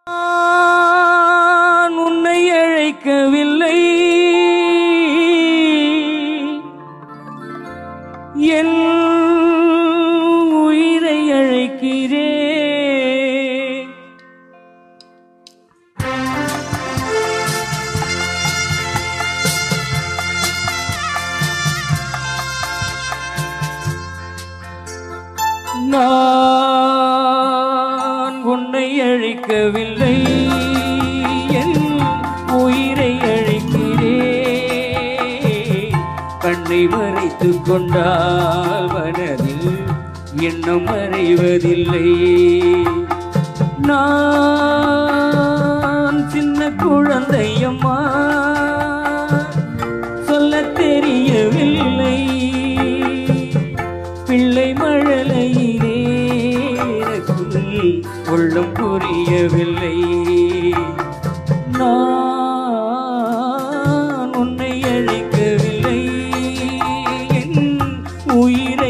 நான் உன்னை அழைக்கவில்லை என் உயிரை அழைக்கிறேன் நான் உன்னை அழிக்கவில்லை என் உயிரை அழிக்கிறேன் கண்ணை மறைத்துக் கொண்டால் மனதில் எண்ணம் மறைவதில்லை நான் சின்ன குழந்தையம்மா சொல்லத் தெரியவில்லை பிள்ளை மழலையிலே எனக்கும் உள்ளம் புரியவில்லை நான் உன்னை அழைக்கவில்லை என் உயிரை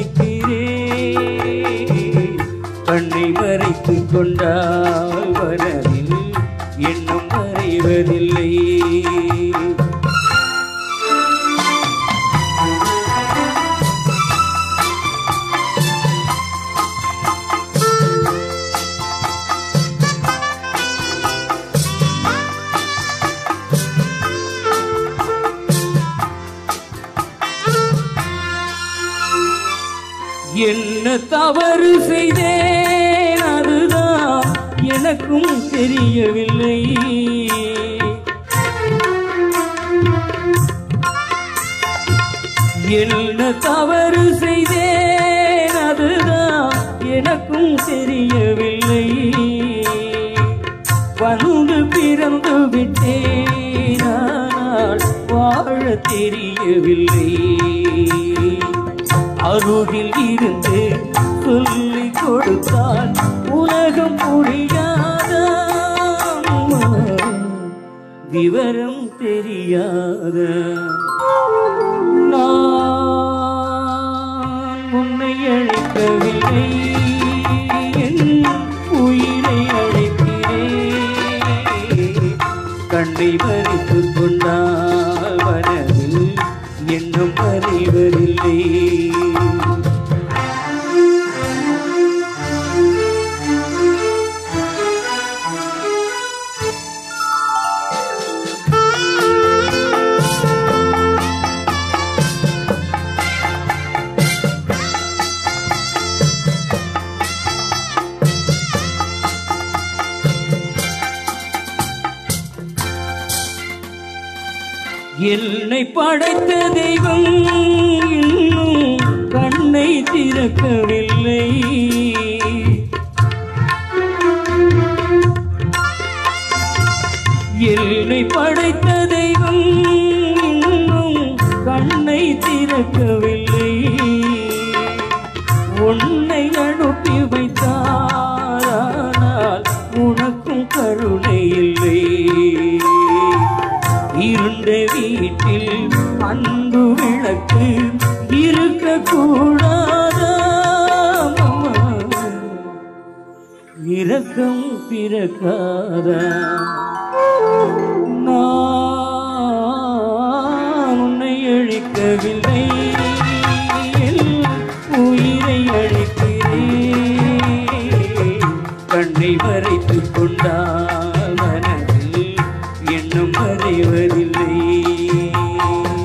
அழைக்கிறேன் கண்ணை மறைத்துக் கொண்டால் வரவில் எண்ணம் மறைவதில்லை என்ன தவறு செய்தேன் அதுதான் எனக்கும் தெரியவில்லை என்ன தவறு செய்தேன் அதுதான் எனக்கும் தெரியவில்லை வந்து பிறந்து விட்டேன் ஆனால் வாழ தெரியவில்லை அருகில் இருந்து சொல்லிக் கொடுத்தால் உலகம் புரியாத விவரம் தெரியாத நான் உன்னை அழைக்கவில்லை என் உயிரை அழைக்கிறேன் கண்ணை மறைத்துக் கொண்டால் மனதில் என்னும் அறிவதில்லை என்னை படைத்த தெய்வம் இன்னும் கண்ணை திறக்கவில்லை என்னை படைத்த தெய்வம் இன்னும் கண்ணை திறக்கவில்லை உன்னை அனுப்பி வைத்தாரானால் உனக்கும் கருணை இல்லை இருண்ட வீட்டில் அன்பு விளக்கு இருக்கக்கூடாதா இரக்கம் பிறக்காதா நான் உன்னை அழிக்கவில்லை என் உயிரை அழிக்கிறேன் கண்ணை மறைத்துக் கொண்டால் மனதில் எண்ணம் மறைவதில்லை